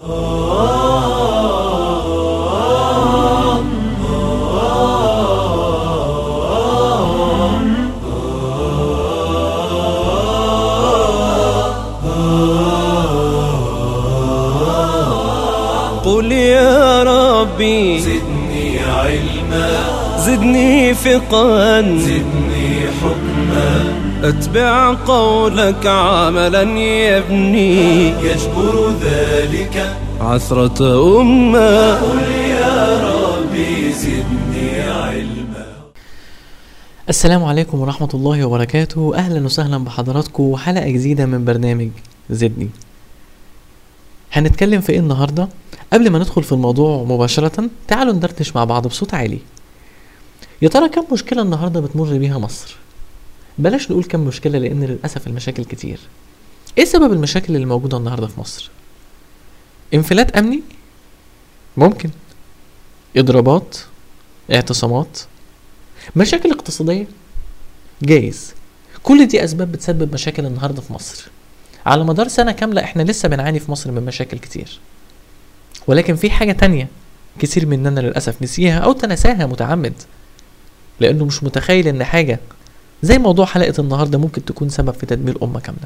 قل يا ربي زدني علما زدني فقها زدني حكما اتبع قولك عملا يبني يجبر ذلك عثرة أمة قل يا ربي زدني علما السلام عليكم ورحمة الله وبركاته أهلا وسهلا بحضراتكم وحلقة جديدة من برنامج زدني هنتكلم في ايه النهاردة قبل ما ندخل في الموضوع مباشرة تعالوا ندردش مع بعض بصوت عالي يا ترى كم مشكلة النهاردة بتمر بيها مصر بلاش نقول كم مشكلة لأن للأسف المشاكل كتير ايه سبب المشاكل اللي موجودة النهاردة في مصر انفلات أمني ممكن إضرابات اعتصامات مشاكل اقتصادية جايز كل دي أسباب بتسبب مشاكل النهاردة في مصر على مدار سنة كاملة احنا لسه بنعاني في مصر من مشاكل كتير ولكن في حاجة تانية كتير مننا للأسف نسيها أو تنساها متعمد لأنه مش متخيل إن حاجة زي موضوع حلقة النهاردة ممكن تكون سبب في تدمير أمة كاملة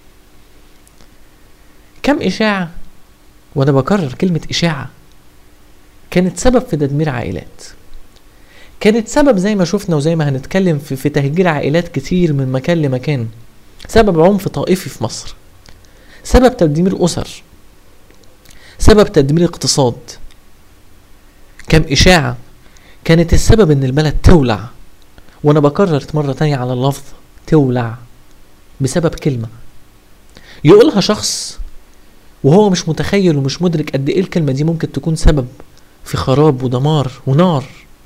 كم إشاعة وأنا بكرر كلمة إشاعة كانت سبب في تدمير عائلات كانت سبب زي ما شفنا وزي ما هنتكلم في, في تهجير عائلات كتير من مكان لمكان سبب عنف طائفي في مصر سبب تدمير أسر سبب تدمير اقتصاد كم إشاعة كانت السبب إن البلد تولع وأنا بكرر مرة تانية على اللفظ تولع بسبب كلمة يقولها شخص وهو مش متخيل ومش مدرك قد إيه الكلمة دي ممكن تكون سبب في خراب ودمار ونار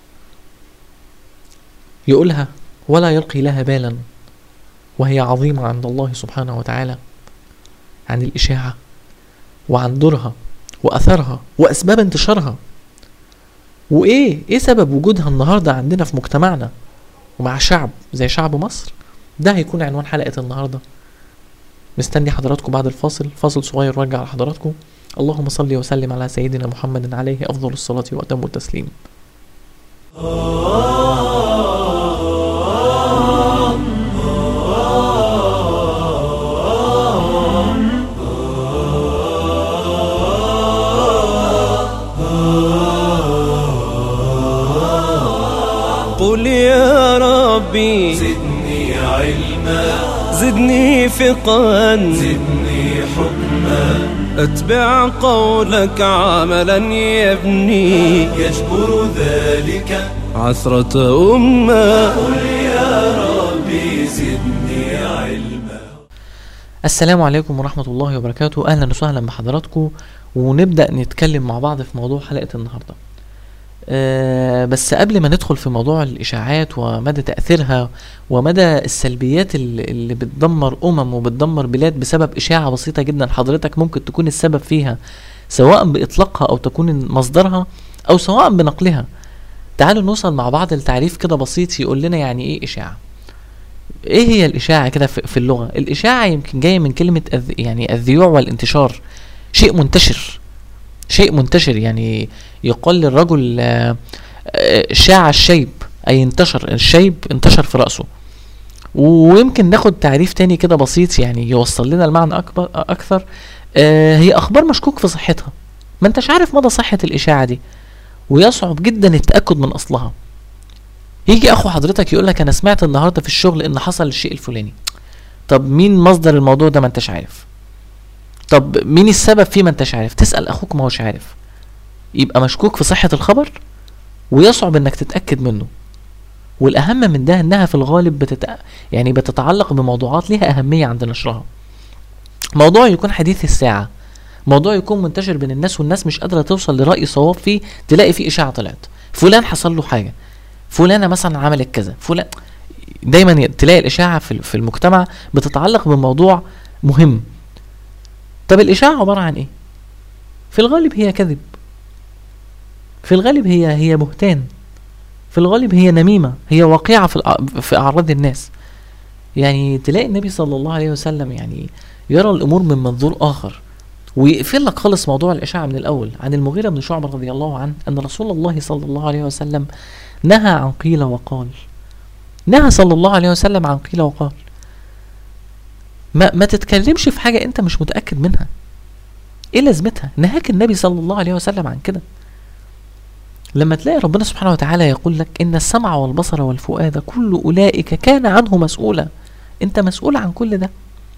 يقولها ولا يلقي لها بالا وهي عظيمة عند الله سبحانه وتعالى عن الإشاعة وعن دورها وأثرها وأسباب انتشارها وإيه إيه سبب وجودها النهاردة عندنا في مجتمعنا ومع شعب زي شعب مصر ده هيكون عنوان حلقة النهاردة مستني حضراتكم بعد الفاصل فاصل صغير وارجع لحضراتكم اللهم صل وسلم على سيدنا محمد عليه أفضل الصلاة وأتم التسليم قل يا ربي زدني علما زدني فقها زدني حكما اتبع قولك عملا يبني يجبر ذلك عثرة أمة قل يا ربي زدني علما السلام عليكم ورحمة الله وبركاته أهلا وسهلا بحضراتكم ونبدأ نتكلم مع بعض في موضوع حلقة النهاردة أه بس قبل ما ندخل في موضوع الإشاعات ومدى تأثيرها ومدى السلبيات اللي, اللي بتدمر أمم وبتدمر بلاد بسبب إشاعة بسيطة جدا حضرتك ممكن تكون السبب فيها سواء بإطلاقها أو تكون مصدرها أو سواء بنقلها تعالوا نوصل مع بعض لتعريف كده بسيط يقول لنا يعني إيه إشاعة ايه هي الاشاعه كده في في اللغه الاشاعه يمكن جايه من كلمه الذ... يعني الذيوع والانتشار شيء منتشر شيء منتشر يعني يقال للرجل آه، آه، شاع الشيب اي انتشر الشيب انتشر في راسه ويمكن ناخد تعريف تاني كده بسيط يعني يوصل لنا المعنى اكبر اكثر آه، هي اخبار مشكوك في صحتها ما انتش عارف مدى صحه الاشاعه دي ويصعب جدا التاكد من اصلها يجي اخو حضرتك يقول لك انا سمعت النهارده في الشغل ان حصل الشيء الفلاني طب مين مصدر الموضوع ده ما انتش عارف طب مين السبب فيه ما انتش عارف تسال اخوك ما هوش عارف يبقى مشكوك في صحه الخبر ويصعب انك تتاكد منه والاهم من ده انها في الغالب بتت... يعني بتتعلق بموضوعات ليها اهميه عند نشرها موضوع يكون حديث الساعه موضوع يكون منتشر بين الناس والناس مش قادره توصل لراي صواب فيه تلاقي فيه اشاعه طلعت فلان حصل له حاجه فلانه مثلا عملت كذا فلان دايما تلاقي الاشاعه في في المجتمع بتتعلق بموضوع مهم طب الاشاعه عباره عن ايه في الغالب هي كذب في الغالب هي هي بهتان في الغالب هي نميمه هي واقعه في الأ- في اعراض الناس يعني تلاقي النبي صلى الله عليه وسلم يعني يرى الامور من منظور اخر ويقفل لك خالص موضوع الإشاعة من الأول عن المغيرة بن شعبة رضي الله عنه أن رسول الله صلى الله عليه وسلم نهى عن قيل وقال نهى صلى الله عليه وسلم عن قيل وقال ما, ما تتكلمش في حاجة أنت مش متأكد منها إيه لازمتها نهاك النبي صلى الله عليه وسلم عن كده لما تلاقي ربنا سبحانه وتعالى يقول لك إن السمع والبصر والفؤاد كل أولئك كان عنه مسؤولا أنت مسؤول عن كل ده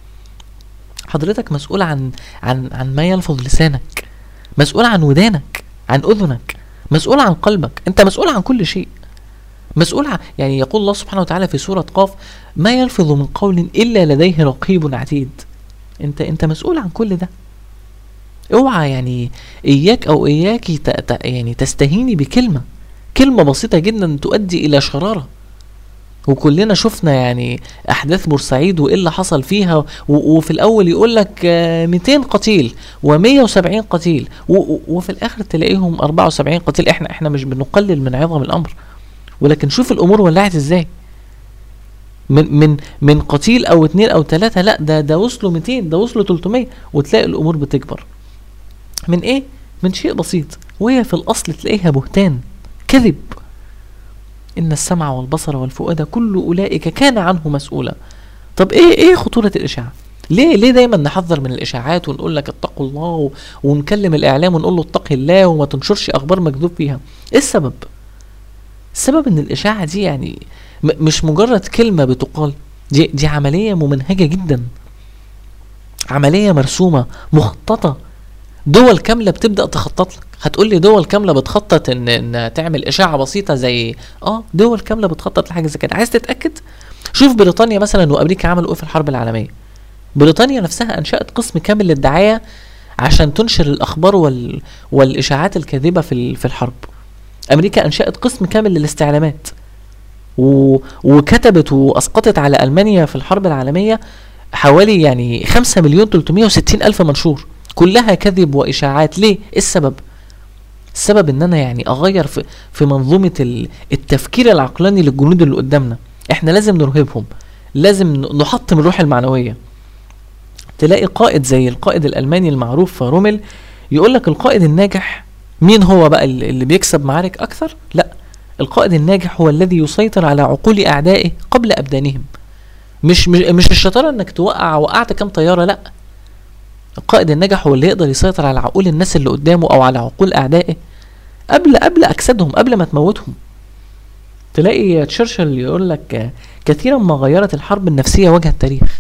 حضرتك مسؤول عن عن عن ما يلفظ لسانك مسؤول عن ودانك عن اذنك مسؤول عن قلبك انت مسؤول عن كل شيء مسؤول عن يعني يقول الله سبحانه وتعالى في سورة قاف ما يلفظ من قول إلا لديه رقيب عتيد انت انت مسؤول عن كل ده اوعى يعني اياك او اياك ت- ت- يعني تستهيني بكلمة كلمة بسيطة جدا تؤدي الى شرارة وكلنا شفنا يعني احداث بورسعيد وايه اللي حصل فيها و- وفي الاول يقول لك 200 قتيل و170 قتيل و- و- وفي الاخر تلاقيهم 74 قتيل احنا احنا مش بنقلل من عظم الامر ولكن شوف الامور ولعت ازاي من من من قتيل او اتنين او تلاتة لا ده ده وصلوا 200 ده وصلوا 300 وتلاقي الامور بتكبر من ايه من شيء بسيط وهي في الاصل تلاقيها بهتان كذب ان السمع والبصر والفؤاد كل اولئك كان عنه مسؤولا طب ايه ايه خطوره الاشاعه ليه ليه دايما نحذر من الاشاعات ونقول لك اتقوا الله و- ونكلم الاعلام ونقول له اتق الله وما تنشرش اخبار مكذوب فيها ايه السبب السبب ان الاشاعه دي يعني م- مش مجرد كلمه بتقال دي دي عمليه ممنهجه جدا عمليه مرسومه مخططه دول كامله بتبدا تخطط لك هتقول لي دول كامله بتخطط ان ان تعمل اشاعه بسيطه زي اه دول كامله بتخطط لحاجه زي كده عايز تتاكد شوف بريطانيا مثلا وامريكا عملوا ايه في الحرب العالميه بريطانيا نفسها انشات قسم كامل للدعايه عشان تنشر الاخبار وال... والاشاعات الكاذبه في ال- في الحرب امريكا انشات قسم كامل للاستعلامات و... وكتبت واسقطت على المانيا في الحرب العالميه حوالي يعني 5 مليون 360 الف منشور كلها كذب واشاعات ليه ايه السبب السبب ان انا يعني اغير في في منظومه ال- التفكير العقلاني للجنود اللي قدامنا احنا لازم نرهبهم لازم ن- نحطم الروح المعنويه تلاقي قائد زي القائد الالماني المعروف رومل يقول لك القائد الناجح مين هو بقى ال- اللي بيكسب معارك اكثر لا القائد الناجح هو الذي يسيطر على عقول اعدائه قبل ابدانهم مش مش, مش الشطاره انك توقع وقعت كام طياره لا القائد الناجح هو اللي يقدر يسيطر على عقول الناس اللي قدامه او على عقول اعدائه قبل قبل اجسادهم قبل ما تموتهم تلاقي تشرشل يقول لك آه، كثيرا ما غيرت الحرب النفسيه وجه التاريخ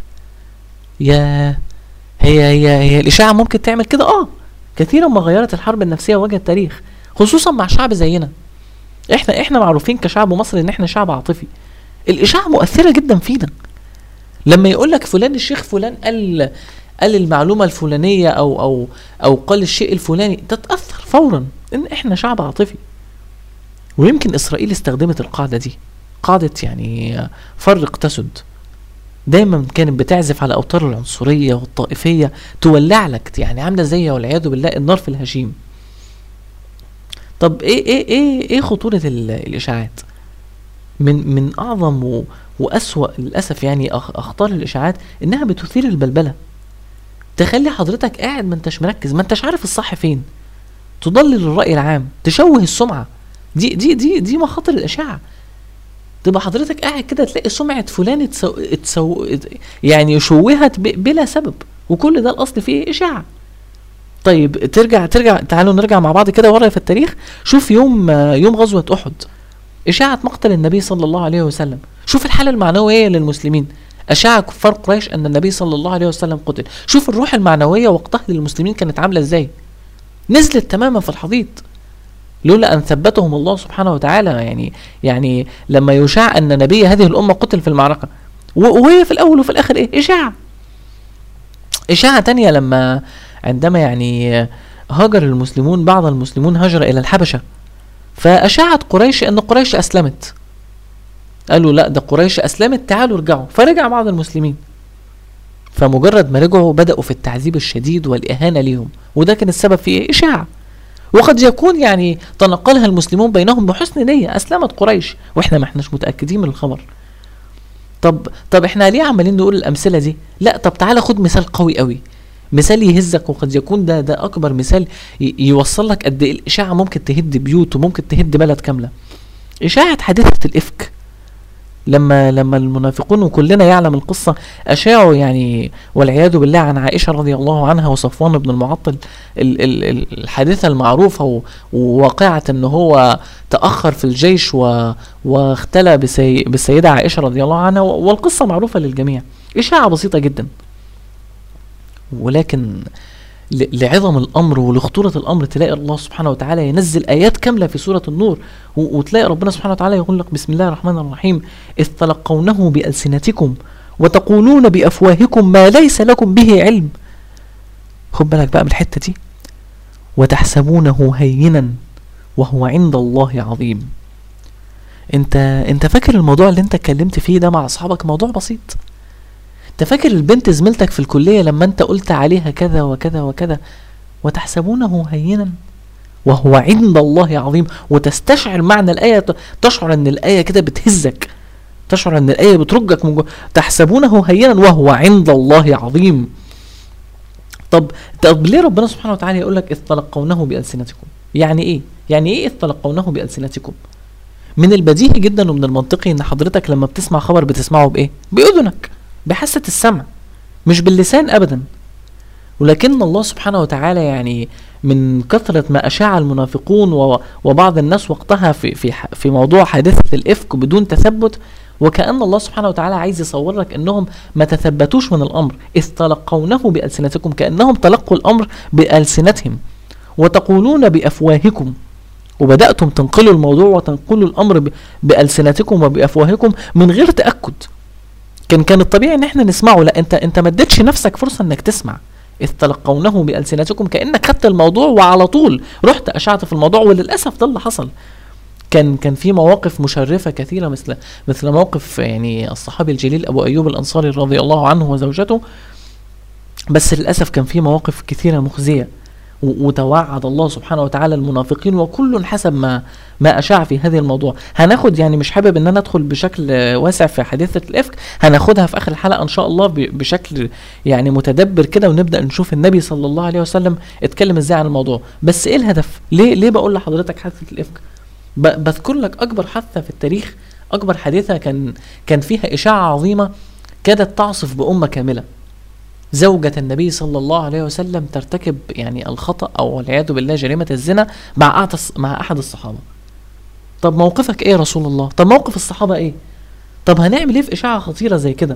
يا هي هي هي الاشاعه ممكن تعمل كده اه كثيرا ما غيرت الحرب النفسيه وجه التاريخ خصوصا مع شعب زينا احنا احنا معروفين كشعب مصري ان احنا شعب عاطفي الاشاعه مؤثره جدا فينا لما يقول لك فلان الشيخ فلان قال قال المعلومه الفلانيه او او او قال الشيء الفلاني تتاثر فورا ان احنا شعب عاطفي ويمكن اسرائيل استخدمت القاعده دي قاعده يعني فرق تسد دايما كانت بتعزف على اوتار العنصريه والطائفيه تولع لك يعني عامله زي والعياذ بالله النار في الهشيم طب ايه ايه ايه ايه خطوره ال- الاشاعات من من اعظم و واسوا للاسف يعني أخ- اخطار الاشاعات انها بتثير البلبله تخلي حضرتك قاعد ما انتش مركز ما انتش عارف الصح فين تضلل الراي العام تشوه السمعه دي دي دي دي مخاطر الاشاعه تبقى حضرتك قاعد كده تلاقي سمعه فلان اتسو اتسو يعني شوهت ب- بلا سبب وكل ده الاصل فيه اشاعه طيب ترجع ترجع تعالوا نرجع مع بعض كده ورا في التاريخ شوف يوم آه، يوم غزوه احد اشاعه مقتل النبي صلى الله عليه وسلم شوف الحاله المعنويه للمسلمين أشاع كفار قريش أن النبي صلى الله عليه وسلم قتل شوف الروح المعنوية وقتها للمسلمين كانت عاملة إزاي نزلت تماما في الحضيض لولا أن ثبتهم الله سبحانه وتعالى يعني يعني لما يشاع أن نبي هذه الأمة قتل في المعركة و- وهي في الأول وفي الآخر إيه إشاعة إشاعة تانية لما عندما يعني هاجر المسلمون بعض المسلمون هاجر إلى الحبشة فأشاعت قريش أن قريش أسلمت قالوا لا ده قريش أسلمت تعالوا ارجعوا فرجع بعض المسلمين فمجرد ما رجعوا بدأوا في التعذيب الشديد والإهانة ليهم وده كان السبب في إيه؟ إشاعة وقد يكون يعني تنقلها المسلمون بينهم بحسن نية أسلمت قريش وإحنا ما إحناش متأكدين من الخبر طب طب إحنا ليه عمالين نقول الأمثلة دي لا طب تعالى خد مثال قوي قوي مثال يهزك وقد يكون ده ده اكبر مثال ي- يوصل لك قد ايه الاشاعه ممكن تهد بيوت وممكن تهد بلد كامله اشاعه حادثه الافك لما لما المنافقون وكلنا يعلم القصه اشاعوا يعني والعياذ بالله عن عائشه رضي الله عنها وصفوان بن المعطل ال- ال- ال- الحادثه المعروفه و- وواقعه ان هو تاخر في الجيش و واختلى بسي بالسيده عائشه رضي الله عنها و- والقصه معروفه للجميع اشاعه بسيطه جدا ولكن ل- لعظم الامر ولخطوره الامر تلاقي الله سبحانه وتعالى ينزل ايات كامله في سوره النور و- وتلاقي ربنا سبحانه وتعالى يقول لك بسم الله الرحمن الرحيم اذ تلقونه بالسنتكم وتقولون بافواهكم ما ليس لكم به علم خد بالك بقى من الحته دي وتحسبونه هينا وهو عند الله عظيم انت انت فاكر الموضوع اللي انت اتكلمت فيه ده مع اصحابك موضوع بسيط انت فاكر البنت زميلتك في الكلية لما انت قلت عليها كذا وكذا وكذا وتحسبونه هينا وهو عند الله عظيم وتستشعر معنى الآية ت- تشعر ان الآية كده بتهزك تشعر ان الآية بترجك من جوه تحسبونه هينا وهو عند الله عظيم طب طب ليه ربنا سبحانه وتعالى يقول لك اذ تلقونه بألسنتكم يعني ايه يعني ايه اذ تلقونه بألسنتكم من البديهي جدا ومن المنطقي ان حضرتك لما بتسمع خبر بتسمعه بايه باذنك بحاسه السمع مش باللسان ابدا ولكن الله سبحانه وتعالى يعني من كثرة ما أشاع المنافقون و- وبعض الناس وقتها في في ح- في موضوع حادثة الإفك بدون تثبت وكأن الله سبحانه وتعالى عايز يصور لك أنهم ما تثبتوش من الأمر إذ تلقونه بألسنتكم كأنهم تلقوا الأمر بألسنتهم وتقولون بأفواهكم وبدأتم تنقلوا الموضوع وتنقلوا الأمر ب- بألسنتكم وبأفواهكم من غير تأكد كان كان الطبيعي ان احنا نسمعه لا انت انت ما اديتش نفسك فرصه انك تسمع اذ تلقونه بالسنتكم كانك خدت الموضوع وعلى طول رحت اشعت في الموضوع وللاسف ده اللي حصل كان كان في مواقف مشرفه كثيره مثل مثل موقف يعني الصحابي الجليل ابو ايوب الانصاري رضي الله عنه وزوجته بس للاسف كان في مواقف كثيره مخزيه و- وتوعد الله سبحانه وتعالى المنافقين وكل حسب ما ما اشاع في هذا الموضوع هناخد يعني مش حابب ان انا ادخل بشكل آه، واسع في حادثه الافك هناخدها في اخر الحلقه ان شاء الله ب- بشكل يعني متدبر كده ونبدا نشوف النبي صلى الله عليه وسلم اتكلم ازاي عن الموضوع بس ايه الهدف ليه ليه بقول لحضرتك حادثه الافك ب- بذكر لك اكبر حادثه في التاريخ اكبر حادثه كان كان فيها اشاعه عظيمه كادت تعصف بامه كامله زوجة النبي صلى الله عليه وسلم ترتكب يعني الخطأ أو والعياذ بالله جريمة الزنا مع أحد مع أحد الصحابة. طب موقفك إيه يا رسول الله؟ طب موقف الصحابة إيه؟ طب هنعمل إيه في إشاعة خطيرة زي كده؟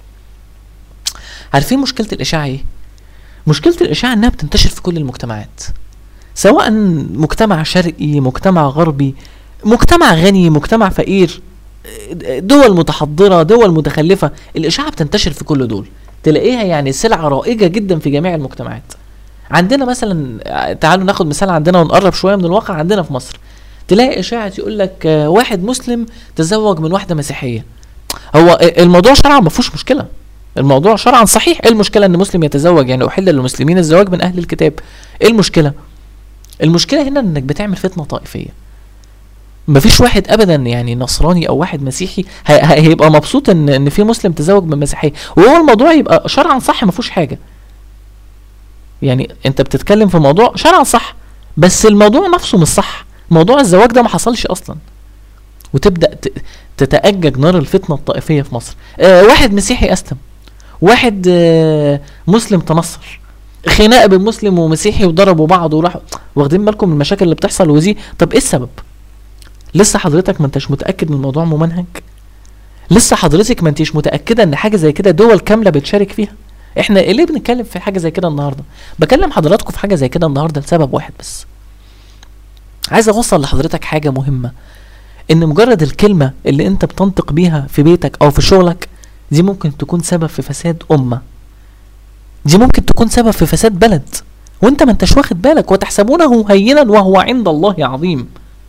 عارفين مشكلة الإشاعة إيه؟ مشكلة الإشاعة إنها بتنتشر في كل المجتمعات. سواء مجتمع شرقي، مجتمع غربي، مجتمع غني، مجتمع فقير، دول متحضرة، دول متخلفة، الإشاعة بتنتشر في كل دول. تلاقيها يعني سلعة رائجة جدا في جميع المجتمعات عندنا مثلا آه، تعالوا ناخد مثال عندنا ونقرب شوية من الواقع عندنا في مصر تلاقي إشاعة يقول لك آه، واحد مسلم تزوج من واحدة مسيحية هو آه، الموضوع شرعا ما فيهوش مشكلة الموضوع شرعا صحيح ايه المشكلة ان مسلم يتزوج يعني احل للمسلمين الزواج من اهل الكتاب ايه المشكلة المشكلة هنا انك بتعمل فتنة طائفية مفيش واحد ابدا يعني نصراني او واحد مسيحي هي- هي- هيبقى مبسوط ان ان في مسلم تزوج من مسيحيه وهو الموضوع يبقى شرعا صح ما فيهوش حاجه يعني انت بتتكلم في موضوع شرعا صح بس الموضوع نفسه مش صح موضوع الزواج ده ما حصلش اصلا وتبدا ت- تتأجج نار الفتنه الطائفيه في مصر آه واحد مسيحي اسلم واحد آه مسلم تنصر خناقه بين مسلم ومسيحي وضربوا بعض وراحوا واخدين بالكم من المشاكل اللي بتحصل ودي طب ايه السبب لسه حضرتك ما انتش متاكد من الموضوع ممنهج لسه حضرتك ما انتش متاكده ان حاجه زي كده دول كامله بتشارك فيها احنا ليه بنتكلم في حاجه زي كده النهارده بكلم حضراتكم في حاجه زي كده النهارده لسبب واحد بس عايز اوصل لحضرتك حاجه مهمه ان مجرد الكلمه اللي انت بتنطق بيها في بيتك او في شغلك دي ممكن تكون سبب في فساد امه دي ممكن تكون سبب في فساد بلد وانت ما انتش واخد بالك وتحسبونه هينا وهو عند الله عظيم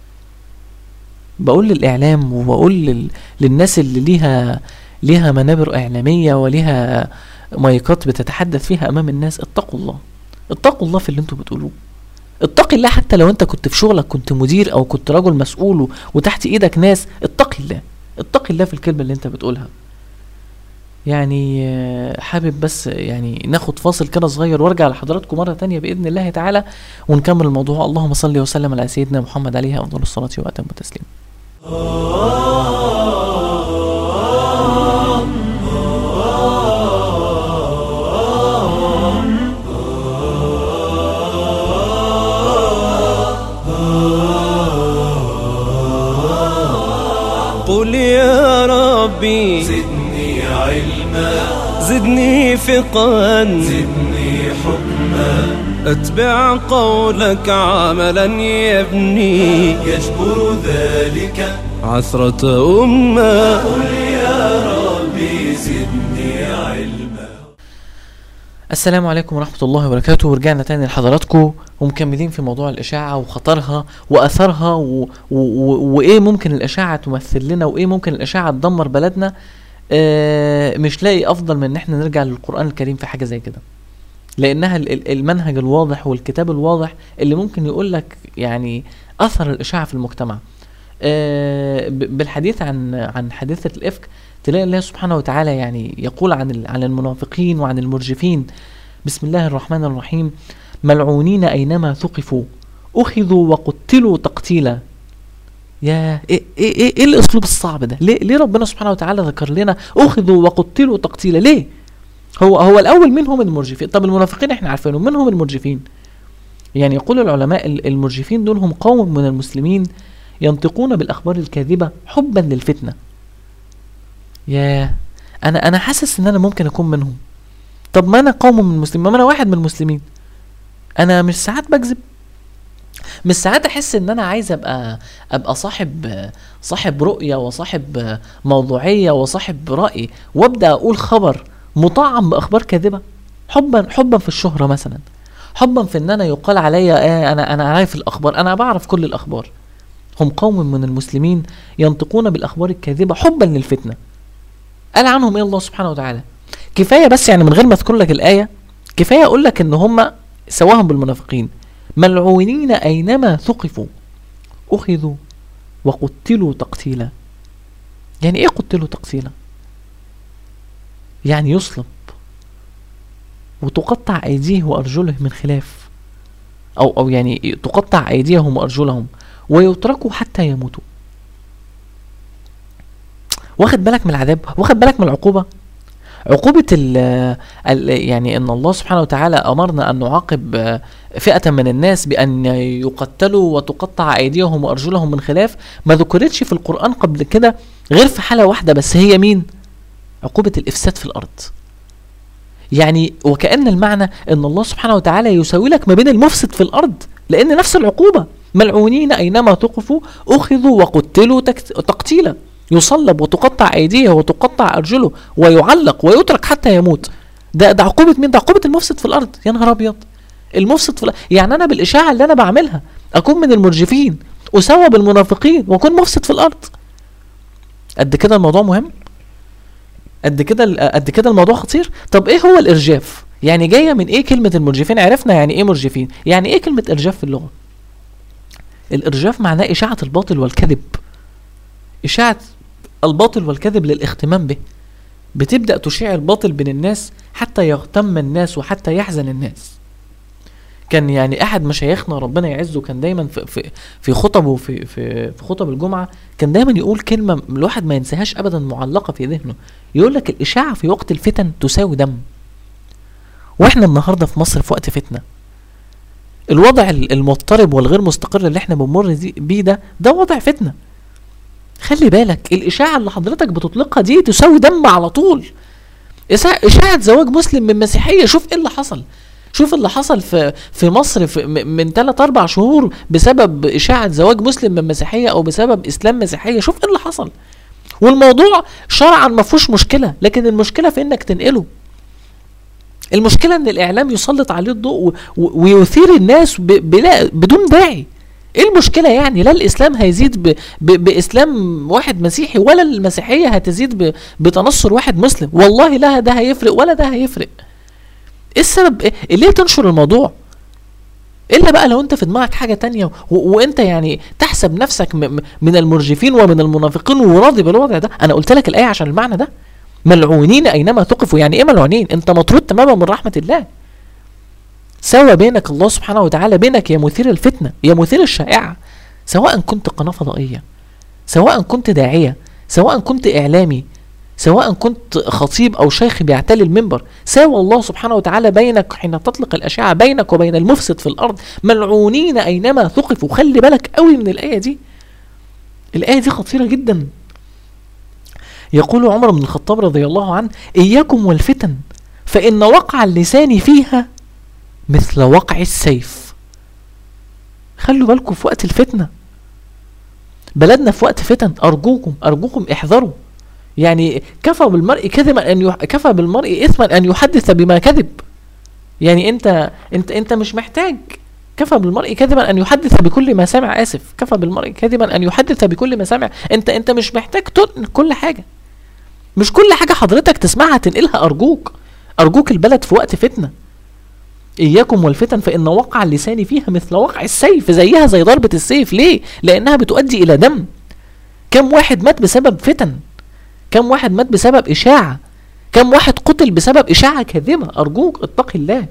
بقول للاعلام وبقول لل... للناس اللي ليها ليها منابر اعلاميه وليها مايكات بتتحدث فيها امام الناس اتقوا الله اتقوا الله في اللي انتوا بتقولوه اتقي الله حتى لو انت كنت في شغلك كنت مدير او كنت رجل مسؤول و- وتحت ايدك ناس اتقي الله اتقي الله في الكلمه اللي انت بتقولها يعني آه، حابب بس يعني ناخد فاصل كده صغير وارجع لحضراتكم مرة تانية بإذن الله تعالى ونكمل الموضوع اللهم صل وسلم على سيدنا محمد عليه أفضل الصلاة وأتم التسليم قل يا ربي زدني علما زدني فقا زدني حكما اتبع قولك عملا يبني يجبر ذلك عثرة أمة قل يا ربي زدني علما السلام عليكم ورحمة الله وبركاته ورجعنا تاني لحضراتكم ومكملين في موضوع الإشاعة وخطرها وأثرها و... و... و... وإيه ممكن الإشاعة تمثل لنا وإيه ممكن الإشاعة تدمر بلدنا آه مش لاقي أفضل من إن إحنا نرجع للقرآن الكريم في حاجة زي كده لأنها ال- ال- المنهج الواضح والكتاب الواضح اللي ممكن يقول لك يعني أثر الإشاعة في المجتمع آه ب- بالحديث عن عن حادثة الإفك تلاقي الله سبحانه وتعالى يعني يقول عن ال- عن المنافقين وعن المرجفين بسم الله الرحمن الرحيم ملعونين أينما ثقفوا أخذوا وقتلوا تقتيلا يا إيه, إيه, إيه, إيه الأسلوب الصعب ده ليه, ليه ربنا سبحانه وتعالى ذكر لنا أخذوا وقتلوا تقتيلا ليه هو هو الأول مين هم المرجفين طب المنافقين احنا عارفينهم من هم المرجفين يعني يقول العلماء ال- المرجفين دول هم قوم من المسلمين ينطقون بالأخبار الكاذبة حبا للفتنة ياه انا انا حاسس ان انا ممكن اكون منهم طب ما انا قوم من المسلمين ما انا واحد من المسلمين انا مش ساعات بكذب مش ساعات احس ان انا عايز ابقى ابقى صاحب صاحب رؤيه وصاحب موضوعيه وصاحب راي وابدا اقول خبر مطعم باخبار كاذبه حبا حبا في الشهره مثلا حبا في ان انا يقال عليا آه انا انا عارف الاخبار انا بعرف كل الاخبار هم قوم من المسلمين ينطقون بالاخبار الكاذبه حبا للفتنه قال عنهم ايه الله سبحانه وتعالى كفايه بس يعني من غير ما اذكر لك الايه كفايه اقول لك ان هم سواهم بالمنافقين ملعونين اينما ثقفوا اخذوا وقتلوا تقتيلا يعني ايه قتلوا تقتيلا يعني يصلب وتقطع ايديه وارجله من خلاف او او يعني تقطع ايديهم وارجلهم ويتركوا حتى يموتوا واخد بالك من العذاب واخد بالك من العقوبة عقوبة ال ال يعني ان الله سبحانه وتعالى امرنا ان نعاقب آه، فئة من الناس بان يقتلوا وتقطع ايديهم وارجلهم من خلاف ما ذكرتش في القرآن قبل كده غير في حالة واحدة بس هي مين عقوبة الافساد في الارض يعني وكأن المعنى ان الله سبحانه وتعالى يساوي لك ما بين المفسد في الارض لان نفس العقوبة ملعونين اينما ثقفوا اخذوا وقتلوا تكت- تقتيلا يصلب وتقطع ايديه وتقطع ارجله ويعلق ويترك حتى يموت ده ده عقوبه مين ده عقوبه المفسد في الارض يا نهار ابيض المفسد في الارض يعني انا بالاشاعه اللي انا بعملها اكون من المرجفين اسوى بالمنافقين واكون مفسد في الارض قد كده الموضوع مهم قد كده ال- قد كده الموضوع خطير طب ايه هو الارجاف يعني جايه من ايه كلمه المرجفين عرفنا يعني ايه مرجفين يعني ايه كلمه ارجاف في اللغه الارجاف معناه اشاعه الباطل والكذب إشاعة الباطل والكذب للاهتمام به بتبدأ تشيع الباطل بين الناس حتى يغتم الناس وحتى يحزن الناس كان يعني أحد مشايخنا ربنا يعزه كان دايما في في في خطبه في في في خطب الجمعة كان دايما يقول كلمة الواحد ما ينساهاش أبدا معلقة في ذهنه يقول لك الإشاعة في وقت الفتن تساوي دم واحنا النهارده في مصر في وقت فتنة الوضع ال- المضطرب والغير مستقر اللي احنا بنمر دي- بيه ده ده وضع فتنه خلي بالك الإشاعة اللي حضرتك بتطلقها دي تساوي دم على طول إشاعة إشاعة زواج مسلم من مسيحية شوف إيه اللي حصل شوف اللي حصل في في مصر في م- من 3 4 شهور بسبب إشاعة زواج مسلم من مسيحية أو بسبب إسلام مسيحية شوف إيه اللي حصل والموضوع شرعا ما فيهوش مشكلة لكن المشكلة في إنك تنقله المشكلة إن الإعلام يسلط عليه الضوء و- و- ويثير الناس ب- بلا بدون داعي ايه المشكلة يعني لا الاسلام هيزيد ب... ب... باسلام واحد مسيحي ولا المسيحية هتزيد ب... بتنصر واحد مسلم والله لا ده هيفرق ولا ده هيفرق ايه السبب إيه؟ ليه تنشر الموضوع الا بقى لو انت في دماغك حاجة تانية و... وانت يعني تحسب نفسك م... م- من المرجفين ومن المنافقين وراضي بالوضع ده انا قلت لك الايه عشان المعنى ده ملعونين اينما ثقفوا يعني ايه ملعونين انت مطرود تماما من رحمه الله سوى بينك الله سبحانه وتعالى بينك يا مثير الفتنه يا مثير الشائعه سواء كنت قناه فضائيه سواء كنت داعيه سواء كنت اعلامي سواء كنت خطيب او شيخ بيعتلي المنبر ساوى الله سبحانه وتعالى بينك حين تطلق الاشعه بينك وبين المفسد في الارض ملعونين اينما ثقفوا خلي بالك قوي من الايه دي الايه دي خطيره جدا يقول عمر بن الخطاب رضي الله عنه اياكم والفتن فان وقع اللسان فيها مثل وقع السيف خلوا بالكم في وقت الفتنه بلدنا في وقت فتن ارجوكم ارجوكم احذروا يعني كفى بالمرء كذبا ان يح... كفى بالمرء اثما ان يحدث بما كذب يعني انت انت انت مش محتاج كفى بالمرء كذبا ان يحدث بكل ما سمع اسف كفى بالمرء كذبا ان يحدث بكل ما سمع انت انت مش محتاج تنقل كل حاجه مش كل حاجه حضرتك تسمعها تنقلها ارجوك ارجوك البلد في وقت فتنه اياكم والفتن فان وقع اللسان فيها مثل وقع السيف زيها زي ضربه السيف ليه لانها بتؤدي الى دم كم واحد مات بسبب فتن كم واحد مات بسبب اشاعه كم واحد قتل بسبب اشاعه كاذبه ارجوك اتق الله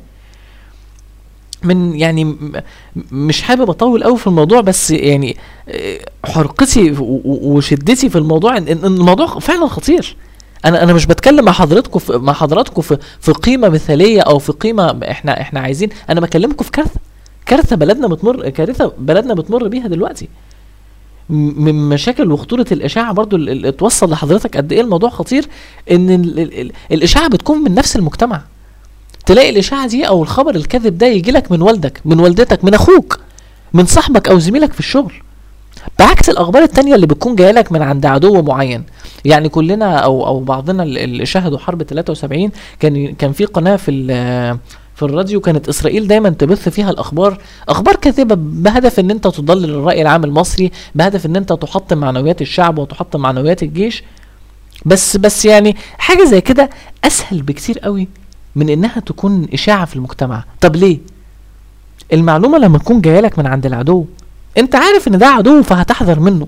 من يعني م- مش حابب اطول قوي في الموضوع بس يعني آه، حرقتي و- و- وشدتي في الموضوع ان إن الموضوع فعلا خطير انا انا مش بتكلم مع حضراتكم في مع حضراتكم في في قيمه مثاليه او في قيمه احنا احنا عايزين انا بكلمكم في كارثه كارثه بلدنا بتمر كارثه بلدنا بتمر بيها دلوقتي م- من مشاكل وخطوره الاشاعه برضو ال- ال- توصل لحضرتك قد ايه الموضوع خطير ان ال ال ال الاشاعه بتكون من نفس المجتمع تلاقي الاشاعه دي او الخبر الكاذب ده يجي لك من والدك من والدتك من اخوك من صاحبك او زميلك في الشغل بعكس الاخبار التانية اللي بتكون جايه لك من عند عدو معين يعني كلنا او او بعضنا ال- اللي شاهدوا حرب 73 كان كان في قناه في ال- في الراديو كانت اسرائيل دايما تبث فيها الاخبار اخبار كاذبه بهدف ان انت تضلل الراي العام المصري بهدف ان انت تحطم معنويات الشعب وتحطم معنويات الجيش بس بس يعني حاجه زي كده اسهل بكتير قوي من انها تكون اشاعه في المجتمع طب ليه المعلومه لما تكون جايه لك من عند العدو انت عارف ان ده عدو فهتحذر منه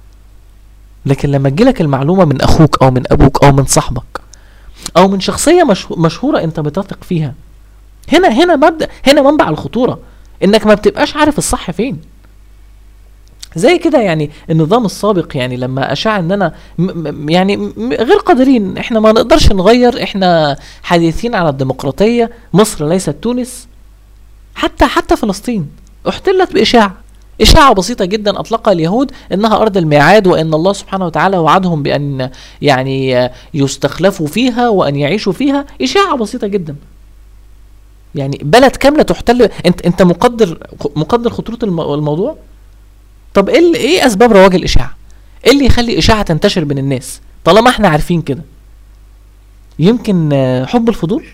لكن لما تجيلك المعلومه من اخوك او من ابوك او من صاحبك او من شخصيه مشهو- مشهوره انت بتثق فيها هنا هنا مبدا هنا منبع الخطوره انك ما بتبقاش عارف الصح فين زي كده يعني النظام السابق يعني لما اشاع ان انا م م يعني م غير قادرين احنا ما نقدرش نغير احنا حديثين على الديمقراطيه مصر ليست تونس حتى حتى فلسطين احتلت باشاعه إشاعة بسيطة جدا أطلقها اليهود إنها أرض الميعاد وإن الله سبحانه وتعالى وعدهم بأن يعني يستخلفوا فيها وأن يعيشوا فيها إشاعة بسيطة جدا يعني بلد كاملة تحتل أنت أنت مقدر مقدر خطورة الم- الموضوع طب إيه اللي- إيه أسباب رواج الإشاعة؟ إيه اللي يخلي إشاعة تنتشر بين الناس؟ طالما إحنا عارفين كده يمكن آه، حب الفضول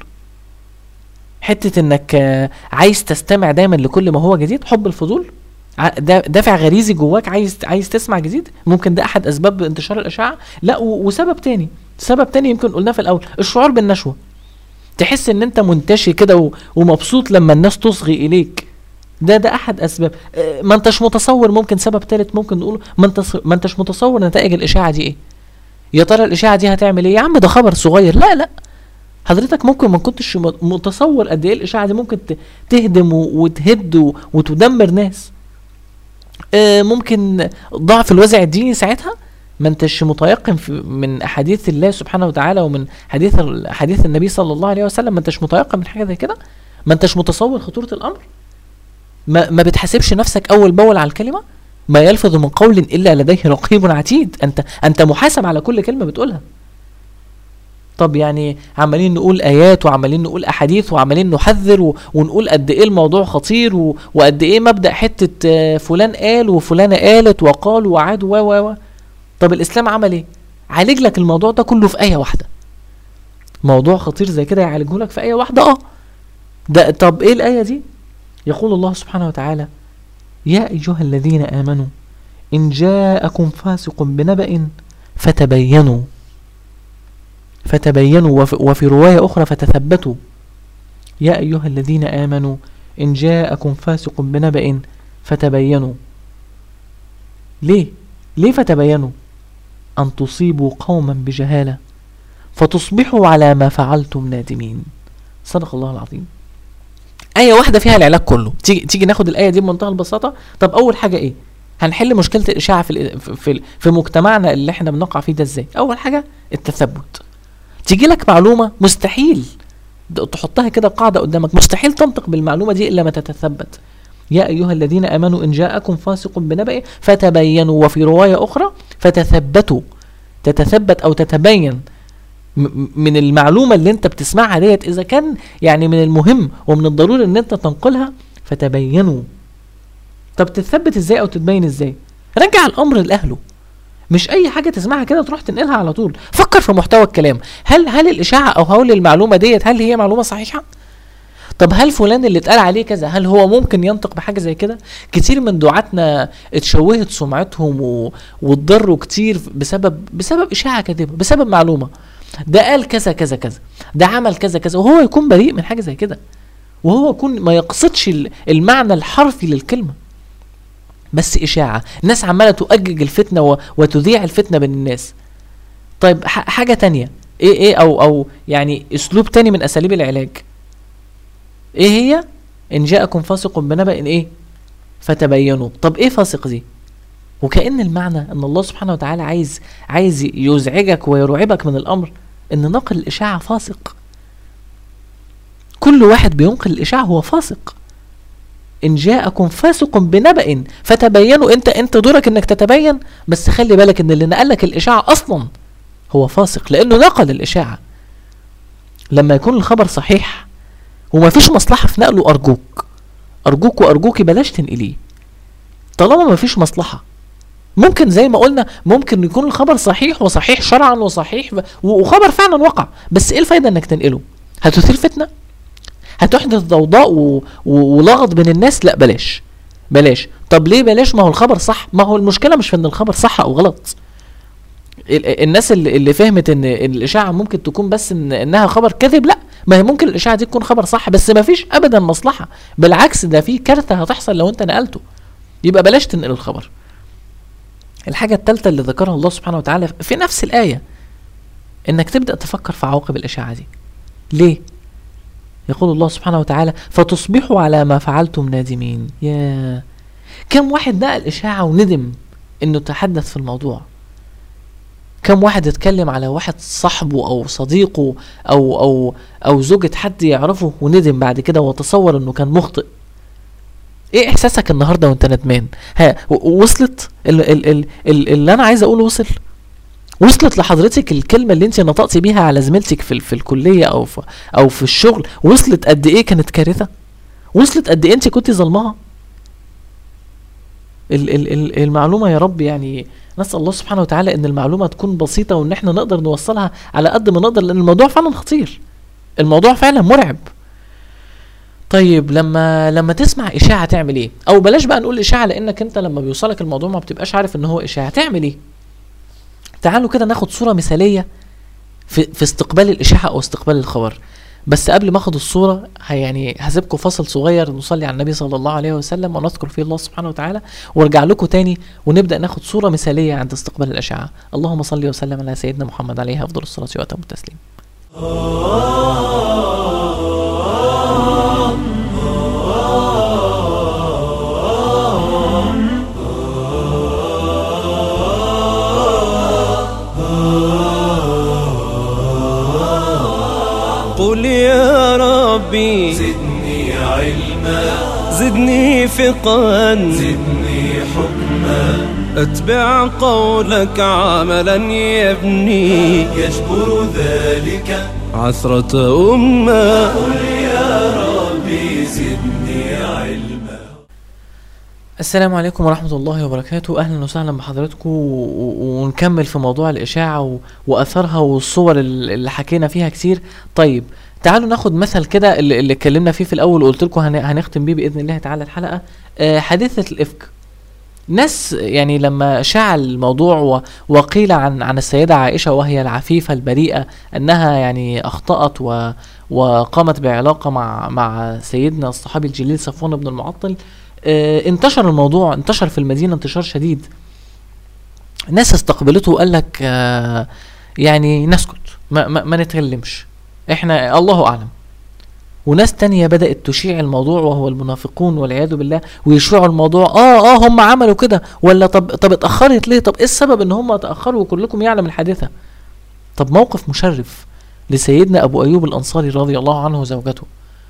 حتة إنك آه، عايز تستمع دايما لكل ما هو جديد حب الفضول ع- دا- دافع غريزي جواك عايز عايز تسمع جديد ممكن ده احد اسباب انتشار الاشاعه لا و- وسبب تاني سبب تاني يمكن قلناه في الاول الشعور بالنشوه تحس ان انت منتشي كده و- ومبسوط لما الناس تصغي اليك ده ده احد اسباب آه، ما انتش متصور ممكن سبب تالت ممكن نقوله ما انتش ما انتش متصور نتائج الاشاعه دي ايه يا ترى الاشاعه دي هتعمل ايه يا عم ده خبر صغير لا لا حضرتك ممكن ما كنتش م- متصور قد ايه الاشاعه دي ممكن ت- تهدم و- وتهد و- وتدمر ناس آه، ممكن ضعف الوازع الديني ساعتها ما انتش متيقن في من احاديث الله سبحانه وتعالى ومن حديث ال- حديث النبي صلى الله عليه وسلم ما انتش متيقن من حاجه زي كده ما انتش متصور خطوره الامر ما ما بتحاسبش نفسك اول باول على الكلمه ما يلفظ من قول الا لديه رقيب عتيد انت انت محاسب على كل كلمه بتقولها طب يعني عمالين نقول ايات وعمالين نقول احاديث وعمالين نحذر و... ونقول قد ايه الموضوع خطير و... وقد ايه مبدا حته آه، فلان قال وفلانه قالت وقال وعاد و و و طب الاسلام عمل ايه عالج لك الموضوع ده كله في ايه واحده موضوع خطير زي كده يعالجه لك في ايه واحده اه ده طب ايه الايه دي يقول الله سبحانه وتعالى يا ايها الذين امنوا ان جاءكم فاسق بنبأ فتبينوا فتبينوا وفي, وفي رواية أخرى فتثبتوا يا أيها الذين آمنوا إن جاءكم فاسق بنبأ فتبينوا ليه؟ ليه فتبينوا؟ أن تصيبوا قوما بجهالة فتصبحوا على ما فعلتم نادمين صدق الله العظيم آية واحدة فيها العلاج كله تيجي تيجي ناخد الآية دي بمنتهى البساطة طب أول حاجة إيه هنحل مشكلة الإشاعة في ال- في في, في مجتمعنا اللي احنا بنقع فيه ده إزاي أول حاجة التثبت تيجي لك معلومة مستحيل د- تحطها كده قاعدة قدامك مستحيل تنطق بالمعلومة دي إلا ما تتثبت يا أيها الذين آمنوا إن جاءكم فاسق بنبأ فتبينوا وفي رواية أخرى فتثبتوا تتثبت أو تتبين م- من المعلومة اللي انت بتسمعها ديت اذا كان يعني من المهم ومن الضروري ان انت تنقلها فتبينوا طب تثبت ازاي او تتبين ازاي رجع الامر لاهله مش اي حاجة تسمعها كده تروح تنقلها على طول فكر في محتوى الكلام هل هل الاشاعة او هول المعلومة ديت هل هي معلومة صحيحة طب هل فلان اللي اتقال عليه كذا هل هو ممكن ينطق بحاجة زي كده كتير من دعاتنا اتشوهت سمعتهم و... واتضروا كتير بسبب بسبب اشاعة كاذبة بسبب معلومة ده قال كذا كذا كذا ده عمل كذا كذا وهو يكون بريء من حاجه زي كده وهو يكون ما يقصدش ال- المعنى الحرفي للكلمه بس اشاعه ناس عماله تؤجج الفتنه و- وتذيع الفتنه بين الناس طيب ح- حاجه تانية ايه ايه او او يعني اسلوب تاني من اساليب العلاج ايه هي ان جاءكم فاسق بنبأ ايه فتبينوا طب ايه فاسق دي وكأن المعنى ان الله سبحانه وتعالى عايز عايز يزعجك ويرعبك من الامر ان نقل الاشاعه فاسق كل واحد بينقل الاشاعه هو فاسق ان جاءكم فاسق بنبأ فتبينوا انت انت دورك انك تتبين بس خلي بالك ان اللي نقل لك الاشاعه اصلا هو فاسق لانه نقل الاشاعه لما يكون الخبر صحيح وما فيش مصلحه في نقله ارجوك ارجوك وارجوك بلاش تنقليه طالما ما فيش مصلحه ممكن زي ما قلنا ممكن يكون الخبر صحيح وصحيح شرعا وصحيح و- وخبر فعلا وقع بس ايه الفايده انك تنقله هتثير فتنه هتحدث ضوضاء و... و... ولغط بين الناس لا بلاش بلاش طب ليه بلاش ما هو الخبر صح ما هو المشكله مش في ان الخبر صح او غلط ال- الناس اللي, اللي فهمت ان الاشاعه ممكن تكون بس إن انها خبر كذب لا ما هي ممكن الاشاعه دي تكون خبر صح بس ما فيش ابدا مصلحه بالعكس ده في كارثه هتحصل لو انت نقلته يبقى بلاش تنقل الخبر الحاجة الثالثة اللي ذكرها الله سبحانه وتعالى في نفس الآية إنك تبدأ تفكر في عواقب الإشاعة دي. ليه؟ يقول الله سبحانه وتعالى: فتصبحوا على ما فعلتم نادمين. يا كم واحد نقل إشاعة وندم إنه تحدث في الموضوع. كم واحد اتكلم على واحد صاحبه أو صديقه أو أو أو زوجة حد يعرفه وندم بعد كده وتصور إنه كان مخطئ. ايه احساسك النهارده وانت ندمان ها و- وصلت ال ال ال ال اللي انا عايز اقوله وصل وصلت لحضرتك الكلمه اللي انت نطقتي بيها على زميلتك في ال- في الكليه او في او في الشغل وصلت قد ايه كانت كارثه وصلت قد ايه انت كنت ظلمها ال ال ال المعلومه يا رب يعني نسال الله سبحانه وتعالى ان المعلومه تكون بسيطه وان احنا نقدر نوصلها على قد ما نقدر لان الموضوع فعلا خطير الموضوع فعلا مرعب طيب لما لما تسمع اشاعه تعمل ايه او بلاش بقى نقول اشاعه لانك انت لما بيوصلك الموضوع ما بتبقاش عارف ان هو اشاعه تعمل ايه تعالوا كده ناخد صوره مثاليه في في استقبال الاشاعه او استقبال الخبر بس قبل ما اخد الصوره ه- يعني هسيبكم فصل صغير نصلي على النبي صلى الله عليه وسلم ونذكر فيه الله سبحانه وتعالى وارجع لكم تاني ونبدا ناخد صوره مثاليه عند استقبال الاشعه اللهم صل وسلم على سيدنا محمد عليه افضل الصلاه واتم التسليم قل يا ربي زدني علما زدني فقا زدني حكما اتبع قولك عملا يبني يجبر ذلك عثرة أمة قل يا ربي زدني علما السلام عليكم ورحمة الله وبركاته أهلا وسهلا بحضراتكم و- و- ونكمل في موضوع الإشاعة و- وأثرها والصور ال- اللي حكينا فيها كتير طيب تعالوا ناخد مثل كده اللي, اللي اتكلمنا فيه في الأول وقلت لكم هن- هنختم بيه بإذن الله تعالى الحلقة آه، حادثة الإفك ناس يعني لما شاع الموضوع و- وقيل عن عن السيدة عائشة وهي العفيفة البريئة أنها يعني أخطأت و وقامت بعلاقة مع مع سيدنا الصحابي الجليل صفوان بن المعطل آه، انتشر الموضوع انتشر في المدينة انتشار شديد ناس استقبلته وقال لك آه، يعني نسكت ما, ما, ما نتكلمش احنا الله اعلم وناس تانية بدأت تشيع الموضوع وهو المنافقون والعياذ بالله ويشيعوا الموضوع اه اه هم عملوا كده ولا طب طب اتأخرت ليه طب ايه السبب ان هم اتأخروا وكلكم يعلم الحادثة طب موقف مشرف لسيدنا ابو ايوب الانصاري رضي الله عنه وزوجته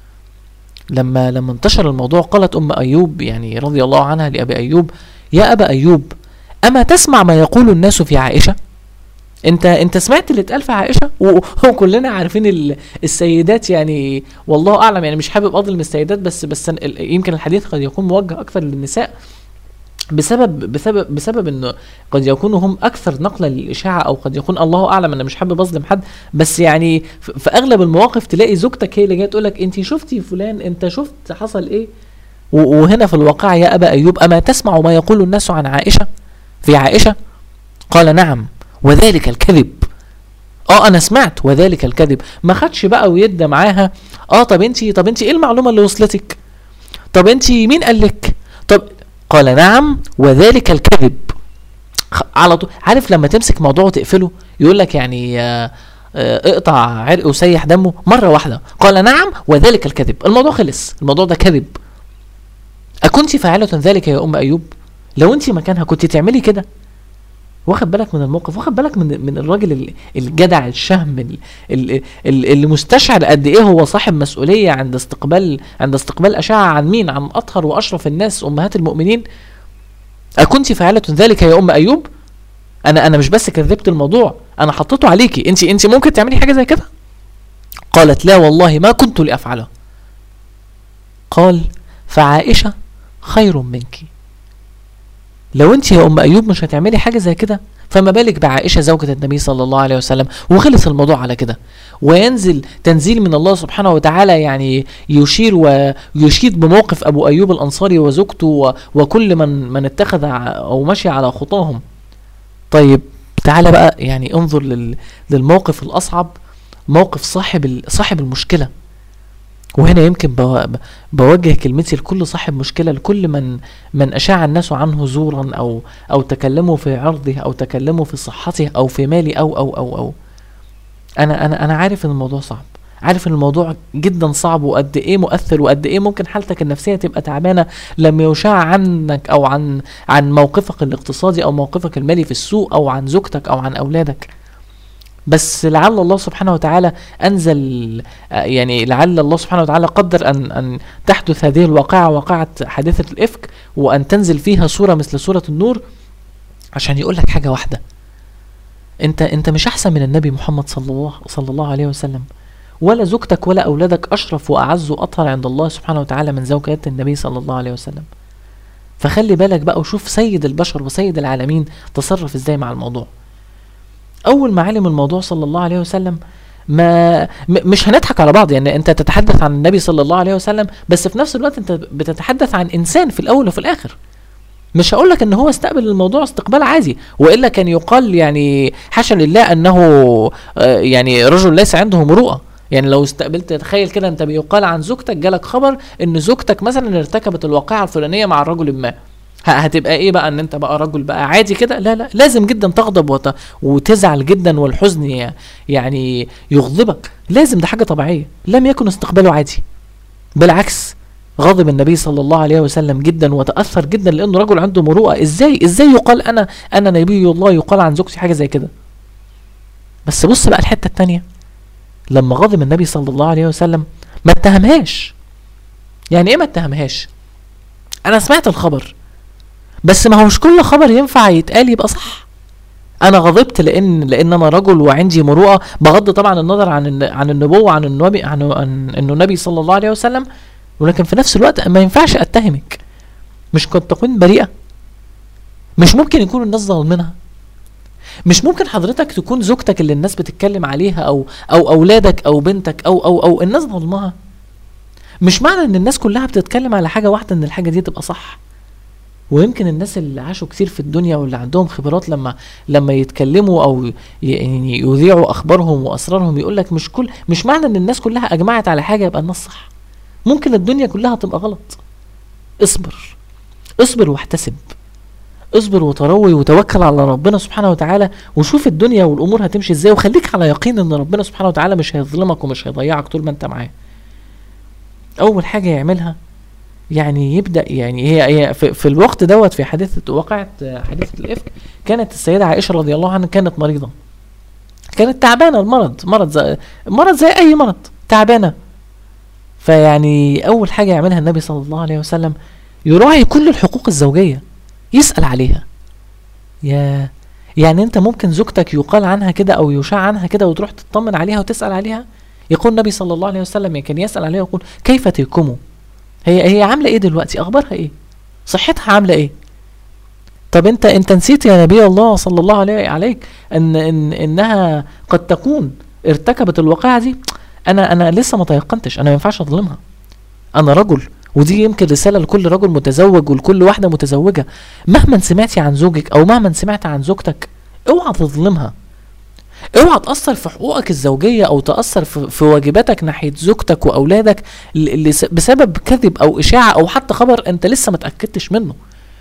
لما لما انتشر الموضوع قالت ام ايوب يعني رضي الله عنها لابي ايوب يا ابا ايوب اما تسمع ما يقول الناس في عائشه انت انت سمعت اللي اتقال في عائشه و- وكلنا عارفين ال- السيدات يعني والله اعلم يعني مش حابب اظلم السيدات بس بس ال- يمكن الحديث قد يكون موجه اكثر للنساء بسبب بسبب بسبب انه قد يكونوا هم اكثر نقلا للاشاعه او قد يكون الله اعلم انا مش حابب اظلم حد بس يعني ف- في اغلب المواقف تلاقي زوجتك هي اللي جايه تقول لك انت شفتي فلان انت شفت حصل ايه و- وهنا في الواقع يا ابا ايوب اما تسمع ما يقول الناس عن عائشه في عائشه قال نعم وذلك الكذب اه انا سمعت وذلك الكذب ما خدش بقى ويدى معاها اه طب انت طب انت ايه المعلومه اللي وصلتك طب انت مين قال لك طب قال نعم وذلك الكذب خ- على طول عارف لما تمسك موضوع وتقفله يقول لك يعني آه، آه، اقطع عرق وسيح دمه مره واحده قال نعم وذلك الكذب الموضوع خلص الموضوع ده كذب اكنت فاعله ذلك يا ام ايوب لو انت مكانها كنت تعملي كده واخد بالك من الموقف واخد بالك من من الراجل ال- الجدع الشهم ال- ال- ال- اللي مستشعر قد ايه هو صاحب مسؤوليه عند استقبال عند استقبال اشعه عن مين عن اطهر واشرف الناس امهات المؤمنين اكنت فاعله ذلك يا ام ايوب انا انا مش بس كذبت الموضوع انا حطيته عليكي انت انت ممكن تعملي حاجه زي كده قالت لا والله ما كنت لافعله قال فعائشه خير منك لو انت يا ام ايوب مش هتعملي حاجه زي كده فما بالك بعائشه زوجة النبي صلى الله عليه وسلم وخلص الموضوع على كده وينزل تنزيل من الله سبحانه وتعالى يعني يشير ويشيد بموقف ابو ايوب الانصاري وزوجته و- وكل من من اتخذ ع- او مشي على خطاهم طيب تعالى بقى يعني انظر لل للموقف الاصعب موقف صاحب ال- صاحب المشكله وهنا يمكن بو- بوجه كلمتي لكل صاحب مشكله لكل من من اشاع الناس عنه زورا او او تكلموا في عرضه او تكلموا في صحته او في مالي او او او او انا انا انا عارف ان الموضوع صعب عارف ان الموضوع جدا صعب وقد ايه مؤثر وقد ايه ممكن حالتك النفسيه تبقى تعبانه لما يشاع عنك او عن عن موقفك الاقتصادي او موقفك المالي في السوق او عن زوجتك او عن اولادك بس لعل الله سبحانه وتعالى انزل آه، يعني لعل الله سبحانه وتعالى قدر ان ان تحدث هذه الواقعه واقعه حادثه الافك وان تنزل فيها صوره مثل سوره النور عشان يقول لك حاجه واحده انت انت مش احسن من النبي محمد صلى الله صلى الله عليه وسلم ولا زوجتك ولا اولادك اشرف واعز واطهر عند الله سبحانه وتعالى من زوجات النبي صلى الله عليه وسلم فخلي بالك بقى وشوف سيد البشر وسيد العالمين تصرف ازاي مع الموضوع اول ما علم الموضوع صلى الله عليه وسلم ما م- مش هنضحك على بعض يعني انت تتحدث عن النبي صلى الله عليه وسلم بس في نفس الوقت انت بتتحدث عن انسان في الاول وفي الاخر مش هقول لك ان هو استقبل الموضوع استقبال عادي والا كان يقال يعني حاشا لله انه آه، يعني رجل ليس عنده مروءه يعني لو استقبلت تخيل كده انت بيقال عن زوجتك جالك خبر ان زوجتك مثلا ارتكبت الواقعه الفلانيه مع رجل ما ه- هتبقى ايه بقى ان انت بقى رجل بقى عادي كده لا لا لازم جدا تغضب وت... وتزعل جدا والحزن ي- يعني يغضبك لازم ده حاجه طبيعيه لم يكن استقباله عادي بالعكس غضب النبي صلى الله عليه وسلم جدا وتاثر جدا لانه رجل عنده مروءه ازاي ازاي يقال انا انا نبي الله يقال عن زوجتي حاجه زي كده بس بص بقى الحته التانية لما غضب النبي صلى الله عليه وسلم ما اتهمهاش يعني ايه ما اتهمهاش انا سمعت الخبر بس ما هوش كل خبر ينفع يتقال يبقى صح انا غضبت لان لان انا رجل وعندي مروءه بغض طبعا النظر عن الن- عن النبوه عن النبي عن, عن انه النبي صلى الله عليه وسلم ولكن في نفس الوقت ما ينفعش اتهمك مش قد تكون بريئه مش ممكن يكون الناس ظالمينها مش ممكن حضرتك تكون زوجتك اللي الناس بتتكلم عليها او او اولادك او بنتك او او او الناس ظلمها مش معنى ان الناس كلها بتتكلم على حاجه واحده ان الحاجه دي تبقى صح ويمكن الناس اللي عاشوا كتير في الدنيا واللي عندهم خبرات لما لما يتكلموا او ي- يعني يذيعوا اخبارهم واسرارهم يقول لك مش كل مش معنى ان الناس كلها اجمعت على حاجه يبقى الناس صح ممكن الدنيا كلها تبقى غلط اصبر اصبر واحتسب اصبر وتروي وتوكل على ربنا سبحانه وتعالى وشوف الدنيا والامور هتمشي ازاي وخليك على يقين ان ربنا سبحانه وتعالى مش هيظلمك ومش هيضيعك طول ما انت معاه اول حاجه يعملها يعني يبدا يعني هي هي في, في الوقت دوت في حادثه وقعت آه، حادثه الافك كانت السيده عائشه رضي الله عنها كانت مريضه كانت تعبانه المرض مرض زي مرض زي اي مرض تعبانه فيعني اول حاجه يعملها النبي صلى الله عليه وسلم يراعي كل الحقوق الزوجيه يسال عليها يا يعني انت ممكن زوجتك يقال عنها كده او يشاع عنها كده وتروح تطمن عليها وتسال عليها يقول النبي صلى الله عليه وسلم كان يسال عليها ويقول كيف تيكموا هي هي عامله ايه دلوقتي اخبارها ايه صحتها عامله ايه طب انت انت نسيت يا نبي الله صلى الله عليه عليك ان ان انها قد تكون ارتكبت الواقعه دي انا انا لسه ما تيقنتش انا ما ينفعش اظلمها انا رجل ودي يمكن رساله لكل رجل متزوج ولكل واحده متزوجه مهما سمعتي عن زوجك او مهما سمعت عن زوجتك اوعى تظلمها اوعى تاثر في حقوقك الزوجيه او تاثر في, في واجباتك ناحيه زوجتك واولادك ل- لس- بسبب كذب او اشاعه او حتى خبر انت لسه ما اتاكدتش منه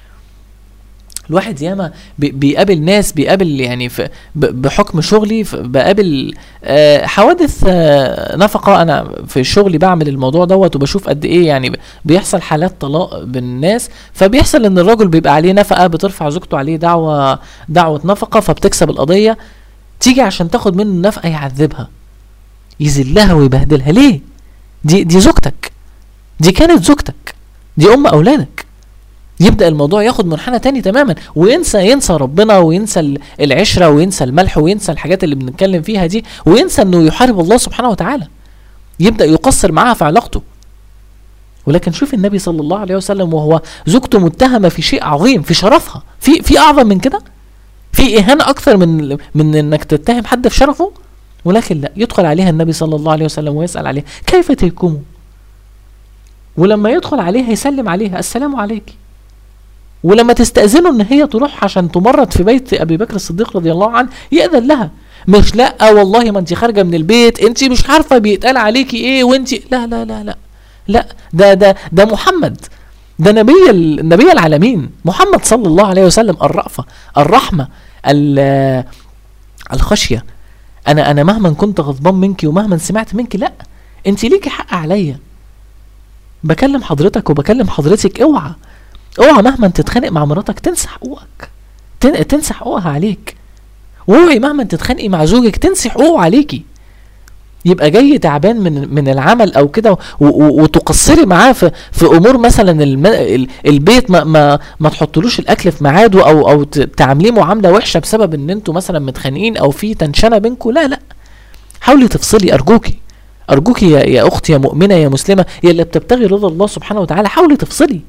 الواحد ياما بي- بيقابل ناس بيقابل يعني في ب- بحكم شغلي ف- بقابل آه، حوادث آه، نفقه انا في شغلي بعمل الموضوع دوت وبشوف قد ايه يعني ب- بيحصل حالات طلاق بين الناس فبيحصل ان الراجل بيبقى عليه نفقه بترفع زوجته عليه دعوه دعوه نفقه فبتكسب القضيه تيجي عشان تاخد منه النفقه يعذبها يذلها ويبهدلها ليه دي دي زوجتك دي كانت زوجتك دي ام اولادك يبدا الموضوع ياخد منحنى تاني تماما وينسى ينسى ربنا وينسى ال- العشره وينسى الملح وينسى الحاجات اللي بنتكلم فيها دي وينسى انه يحارب الله سبحانه وتعالى يبدا يقصر معاها في علاقته ولكن شوف النبي صلى الله عليه وسلم وهو زوجته متهمه في شيء عظيم في شرفها في في اعظم من كده في اهانه اكثر من من انك تتهم حد في شرفه ولكن لا يدخل عليها النبي صلى الله عليه وسلم ويسال عليها كيف تيكموا ولما يدخل عليها يسلم عليها السلام عليك ولما تستأذنه ان هي تروح عشان تمرض في بيت ابي بكر الصديق رضي الله عنه يأذن لها مش لا والله ما انت خارجه من البيت انت مش عارفه بيتقال عليكي ايه وانت لا لا لا لا لا ده ده ده محمد ده نبي ال- نبي العالمين محمد صلى الله عليه وسلم الرأفة الرحمة ال- الخشية انا انا مهما كنت غضبان منك ومهما سمعت منك لا انت ليكي حق عليا بكلم حضرتك وبكلم حضرتك اوعى اوعى مهما تتخانق مع مراتك تنسى حقوقك تن- تنسى حقوقها عليك واوعي مهما تتخانقي مع زوجك تنسي حقوقه عليكي يبقى جاي تعبان من من العمل او كده و- و- وتقصري معاه في في امور مثلا الم ال- البيت ما ما ما تحطلوش الاكل في ميعاده او او ت- تعامليه معامله وحشه بسبب ان انتوا مثلا متخانقين او في تنشنه بينكم لا لا حاولي تفصلي ارجوكي ارجوكي يا, يا اختي يا مؤمنه يا مسلمه يا اللي بتبتغي رضا الله سبحانه وتعالى حاولي تفصلي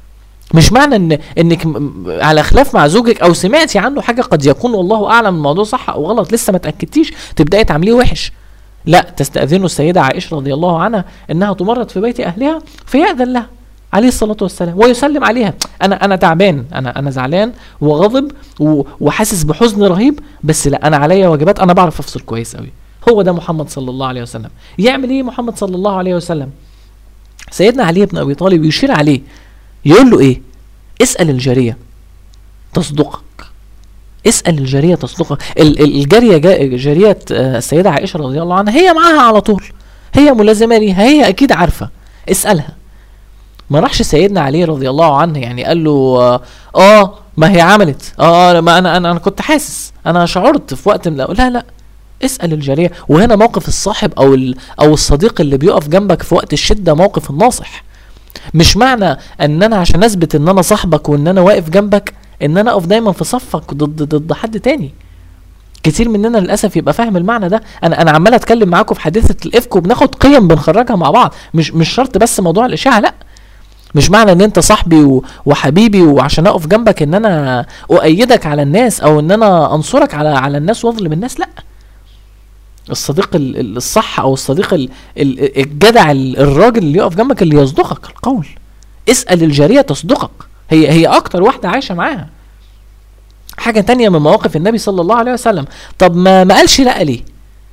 مش معنى ان انك م- م- على خلاف مع زوجك او سمعتي عنه حاجه قد يكون والله اعلم الموضوع صح او غلط لسه ما تاكدتيش تبداي تعمليه وحش لا تستاذن السيده عائشه رضي الله عنها انها تمرض في بيت اهلها فياذن لها عليه الصلاه والسلام ويسلم عليها انا انا تعبان انا انا زعلان وغاضب و- وحاسس بحزن رهيب بس لا انا عليا واجبات انا بعرف افصل كويس قوي هو ده محمد صلى الله عليه وسلم يعمل ايه محمد صلى الله عليه وسلم سيدنا علي بن ابي طالب يشير عليه يقول له ايه اسال الجاريه تصدقك اسال الجاريه تصدقك ال- ال- الجاريه جا- جاريه آه، السيده عائشه رضي الله عنها هي معاها على طول هي ملازمه ليها هي اكيد عارفه اسالها ما راحش سيدنا علي رضي الله عنه يعني قال له آه, اه ما هي عملت اه ما انا انا انا كنت حاسس انا شعرت في وقت من الأوقات. لا لا اسال الجاريه وهنا موقف الصاحب او ال- او الصديق اللي بيقف جنبك في وقت الشده موقف الناصح مش معنى ان انا عشان اثبت ان انا صاحبك وان انا واقف جنبك ان انا اقف دايما في صفك ضد ضد حد تاني كتير مننا للاسف يبقى فاهم المعنى ده انا انا عمال اتكلم معاكم في حادثه الافك وبناخد قيم بنخرجها مع بعض مش مش شرط بس موضوع الاشاعه لا مش معنى ان انت صاحبي و- وحبيبي وعشان اقف جنبك ان انا اؤيدك على الناس او ان انا انصرك على على الناس واظلم الناس لا الصديق ال- ال- الصح او الصديق ال- ال- الجدع ال- الراجل اللي يقف جنبك اللي يصدقك القول اسال الجاريه تصدقك هي هي اكتر واحده عايشه معاها حاجه تانية من مواقف النبي صلى الله عليه وسلم طب ما ما قالش لا ليه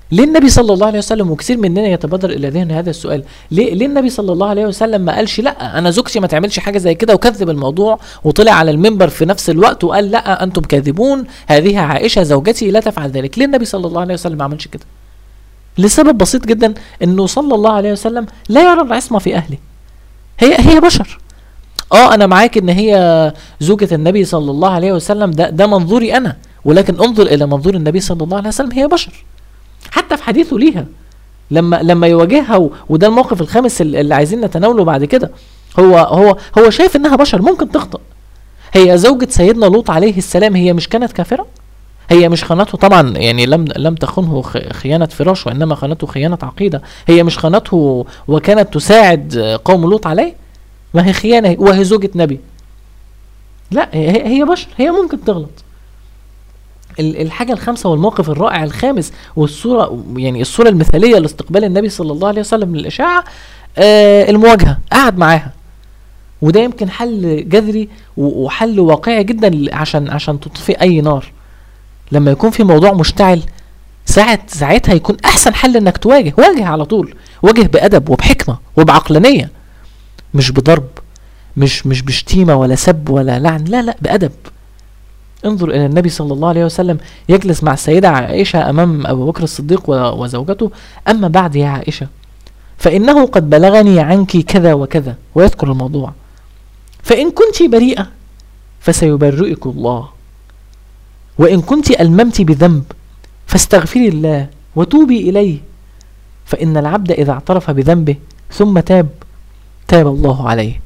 ليه النبي صلى الله عليه وسلم وكثير مننا يتبادر الى ذهن هذا السؤال ليه ليه النبي صلى الله عليه وسلم ما قالش لا انا زوجتي ما تعملش حاجه زي كده وكذب الموضوع وطلع على المنبر في نفس الوقت وقال لا انتم كاذبون هذه عائشه زوجتي لا تفعل ذلك ليه النبي صلى الله عليه وسلم ما عملش كده لسبب بسيط جدا انه صلى الله عليه وسلم لا يرى العصمه في اهله هي هي بشر اه انا معاك ان هي زوجة النبي صلى الله عليه وسلم ده ده منظوري انا ولكن انظر الى منظور النبي صلى الله عليه وسلم هي بشر حتى في حديثه ليها لما لما يواجهها و- وده الموقف الخامس ال- اللي عايزين نتناوله بعد كده هو هو هو شايف انها بشر ممكن تخطئ هي زوجة سيدنا لوط عليه السلام هي مش كانت كافرة هي مش خانته طبعا يعني لم لم تخنه خ- خيانة فراش وإنما خانته خيانة عقيدة هي مش خانته وكانت تساعد قوم لوط عليه ما هي خيانة وهي زوجة نبي لا هي هي بشر هي ممكن تغلط ال- الحاجة الخامسة والموقف الرائع الخامس والصورة يعني الصورة المثالية لاستقبال النبي صلى الله عليه وسلم للإشاعة آه المواجهة قعد معاها وده يمكن حل جذري و- وحل واقعي جدا ل- عشان عشان تطفي أي نار لما يكون في موضوع مشتعل ساعة ساعتها يكون أحسن حل إنك تواجه واجه على طول واجه بأدب وبحكمة وبعقلانية مش بضرب مش مش بشتيمة ولا سب ولا لعن لا لا بأدب انظر إلى النبي صلى الله عليه وسلم يجلس مع السيدة عائشة أمام أبو بكر الصديق و- وزوجته أما بعد يا عائشة فإنه قد بلغني عنك كذا وكذا ويذكر الموضوع فإن كنت بريئة فسيبرئك الله وإن كنت ألممت بذنب فاستغفري الله وتوبي إليه فإن العبد إذا اعترف بذنبه ثم تاب تاب الله عليه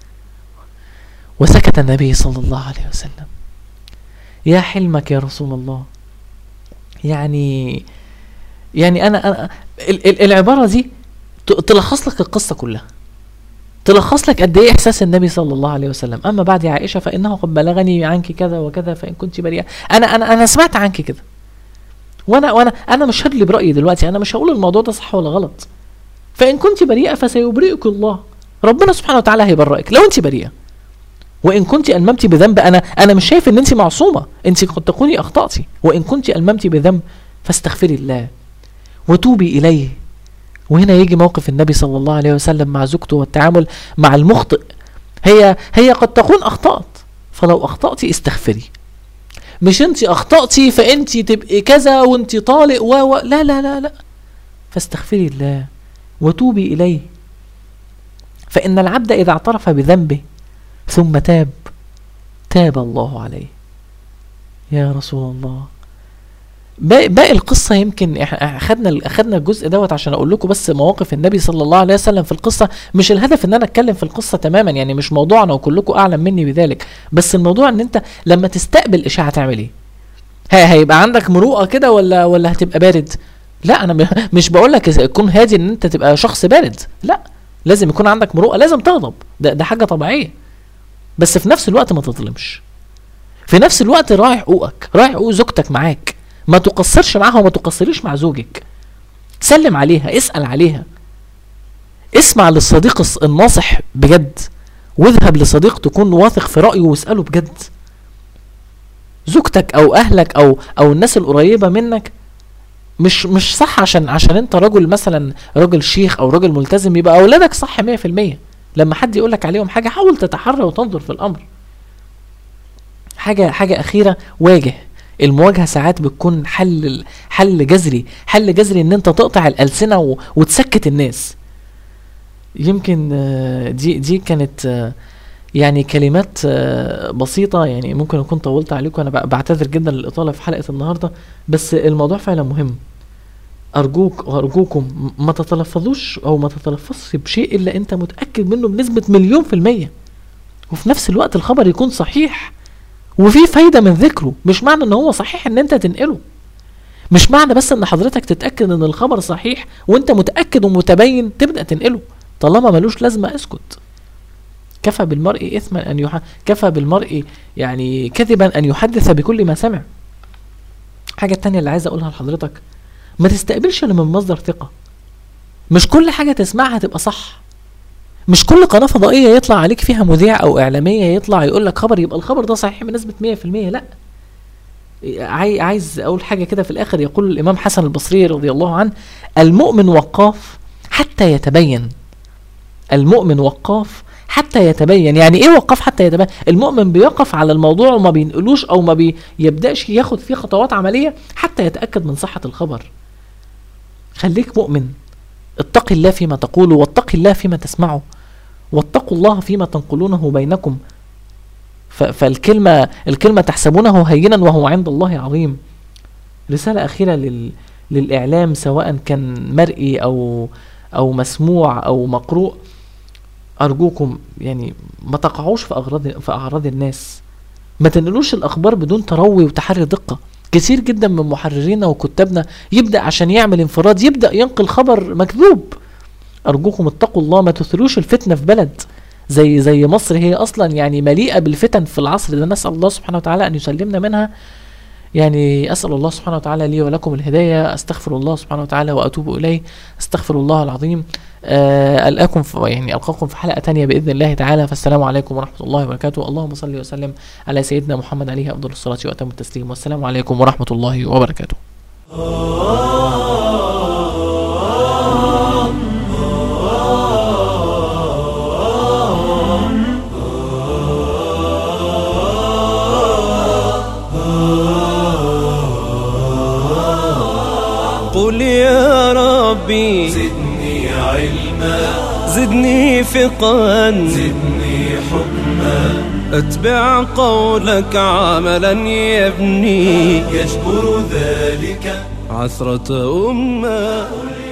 وسكت النبي صلى الله عليه وسلم يا حلمك يا رسول الله يعني يعني انا انا ال- ال- العباره دي ت- تلخص لك القصه كلها تلخص لك قد ايه احساس النبي صلى الله عليه وسلم اما بعد يا عائشه فانه قد بلغني عنك كذا وكذا فان كنت بريئه انا انا انا سمعت عنك كده وانا وانا انا مش هدلي برايي دلوقتي انا مش هقول الموضوع ده صح ولا غلط فان كنت بريئه فسيبرئك الله ربنا سبحانه وتعالى هيبرئك لو انت بريئه وان كنت الممت بذنب انا انا مش شايف ان انت معصومه انت قد تكوني اخطاتي وان كنت الممت بذنب فاستغفري الله وتوبي اليه وهنا يجي موقف النبي صلى الله عليه وسلم مع زوجته والتعامل مع المخطئ هي هي قد تكون اخطات فلو اخطاتي استغفري مش انت اخطاتي فانت تبقي كذا وانت طالق و و لا لا لا لا فاستغفري الله وتوبي اليه فان العبد اذا اعترف بذنبه ثم تاب تاب الله عليه يا رسول الله باقي, باقي القصة يمكن احنا اخدنا اخدنا الجزء دوت عشان اقول لكم بس مواقف النبي صلى الله عليه وسلم في القصة مش الهدف ان انا اتكلم في القصة تماما يعني مش موضوعنا وكلكم اعلم مني بذلك بس الموضوع ان انت لما تستقبل اشاعة تعمل ايه ها هيبقى عندك مروءة كده ولا ولا هتبقى بارد لا انا م- مش بقول لك تكون هادي ان انت تبقى شخص بارد لا لازم يكون عندك مروءة لازم تغضب ده ده حاجة طبيعية بس في نفس الوقت ما تظلمش في نفس الوقت راعي حقوقك راعي حقوق زوجتك معاك ما تقصرش معاها وما تقصريش مع زوجك سلم عليها اسأل عليها اسمع للصديق الص- الناصح بجد واذهب لصديق تكون واثق في رأيه واسأله بجد زوجتك او اهلك او او الناس القريبة منك مش مش صح عشان عشان انت رجل مثلا راجل شيخ او راجل ملتزم يبقى اولادك صح 100% لما حد يقول لك عليهم حاجه حاول تتحرى وتنظر في الامر حاجه حاجه اخيره واجه المواجهه ساعات بتكون حل حل جذري حل جذري ان انت تقطع الالسنه و- وتسكت الناس يمكن آه، دي دي كانت آه، يعني كلمات آه، بسيطة يعني ممكن أكون طولت عليكم أنا بع- بعتذر جدا للإطالة في حلقة النهاردة بس الموضوع فعلا مهم أرجوك أرجوكم م- ما تتلفظوش أو ما تتلفظش بشيء إلا أنت متأكد منه بنسبة مليون في المية وفي نفس الوقت الخبر يكون صحيح وفي فايدة من ذكره مش معنى ان هو صحيح ان انت تنقله مش معنى بس ان حضرتك تتأكد ان الخبر صحيح وانت متأكد ومتبين تبدأ تنقله طالما ملوش لازمة اسكت كفى بالمرء اثما ان يح... كفى بالمرء يعني كذبا ان يحدث بكل ما سمع حاجة تانية اللي عايز اقولها لحضرتك ما تستقبلش الا من مصدر ثقة مش كل حاجة تسمعها تبقى صح مش كل قناة فضائية يطلع عليك فيها مذيع أو إعلامية يطلع يقول لك خبر يبقى الخبر ده صحيح بنسبة 100% لا عاي- عايز اقول حاجه كده في الاخر يقول الامام حسن البصري رضي الله عنه المؤمن وقاف حتى يتبين المؤمن وقاف حتى يتبين يعني ايه وقاف حتى يتبين المؤمن بيقف على الموضوع وما بينقلوش او ما بيبداش ياخد فيه خطوات عمليه حتى يتاكد من صحه الخبر خليك مؤمن اتق الله فيما تقول واتق الله فيما تسمعه واتقوا الله فيما تنقلونه بينكم ف- فالكلمة الكلمة تحسبونه هينا وهو عند الله عظيم رسالة أخيرة لل للإعلام سواء كان مرئي أو أو مسموع أو مقروء أرجوكم يعني ما تقعوش في أغراض في أعراض الناس ما تنقلوش الأخبار بدون تروي وتحري دقة كثير جدا من محررينا وكتابنا يبدأ عشان يعمل انفراد يبدأ ينقل خبر مكذوب أرجوكم اتقوا الله ما تثيروش الفتنة في بلد زي زي مصر هي اصلا يعني مليئه بالفتن في العصر ده نسال الله سبحانه وتعالى ان يسلمنا منها يعني اسال الله سبحانه وتعالى لي ولكم الهدايه استغفر الله سبحانه وتعالى واتوب اليه استغفر الله العظيم آه، القاكم في يعني القاكم في حلقه تانية باذن الله تعالى فالسلام عليكم ورحمه الله وبركاته اللهم صل وسلم على سيدنا محمد عليه افضل الصلاه واتم التسليم والسلام عليكم ورحمه الله وبركاته قل يا ربي زدني علما زدني فقا زدني حكما اتبع قولك عملا يبني يجبر ذلك عثرة أمة